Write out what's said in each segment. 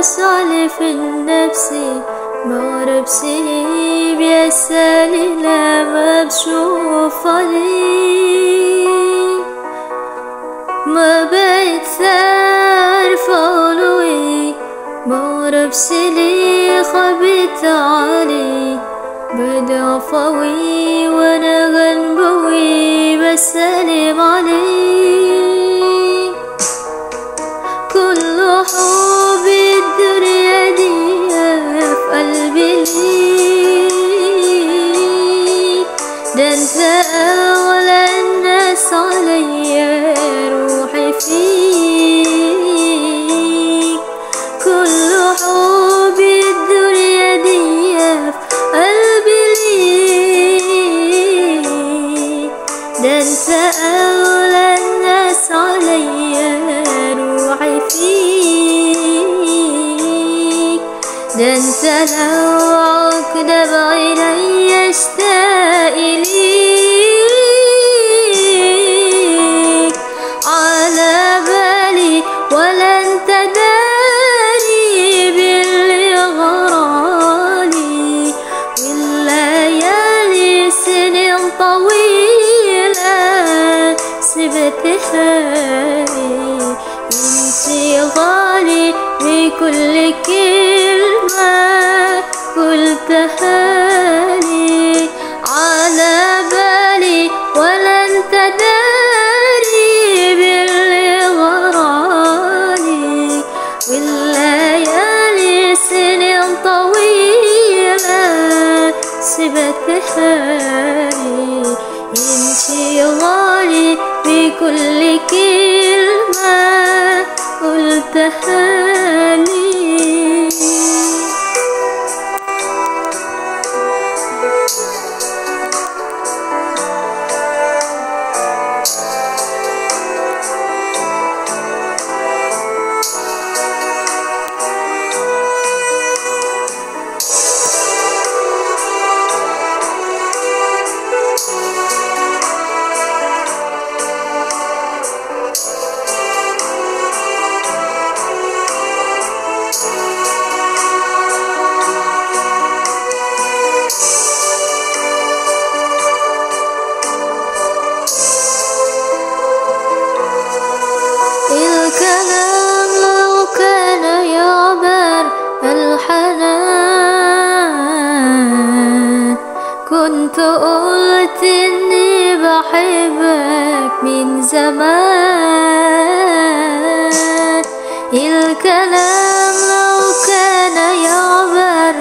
أسالف النفسي مغرب سني بيسالي لما بشوف علي ما بيت ثار فولوي مغرب سلي خبيت علي بدا فوي وانا غنبوي بسلم علي كل حب الدنيا دي في قلبي ليك ده انت اغلى الناس عليا روحي فيك كل حب الدنيا دي في قلبي ليك ده انت اغلى الناس عليا روحي فيك ده انت لو عقدة بعيني اشتاق ليك على بالي ولا انت داري باللي غرالي والليالي سنين طويلة سبتها لي انتي غالي بكل كلمة قلتها لي على بالي ولا انت داري باللي غرالي والليالي سنين طويلة سبتها لي انتي غالي بكل كلمة قلتها لي الكلام لو كان يعبر الحنان كنت قلت اني بحبك من زمان الكلام لو كان يعبر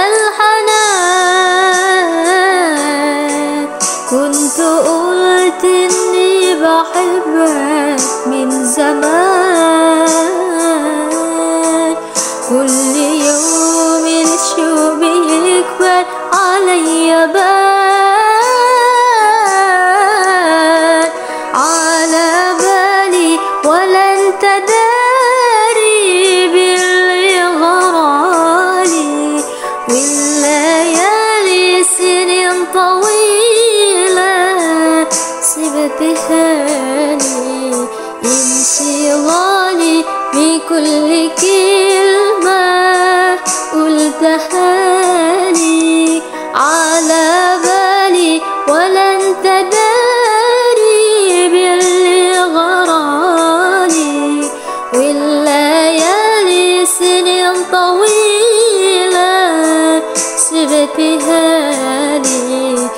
الحنان كنت قلت اني بحبك من زمان كل يوم الشوق بيكبر عليا بان على بالي ولا انت داري باللي غرالي والليالي سنين طويلة سبتها لي انشغالي بكل كلمة قلتها لي على بالي ولا انت داري باللي غرالي والليالي سنين طويلة سبتها لي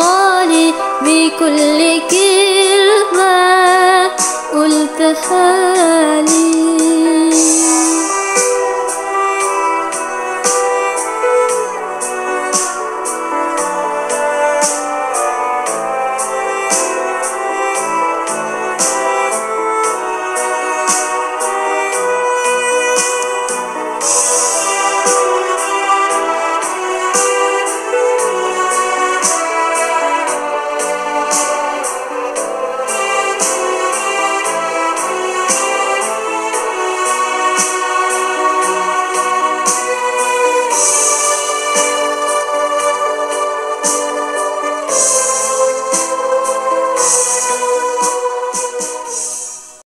انشغالي بكل كلمة قلتها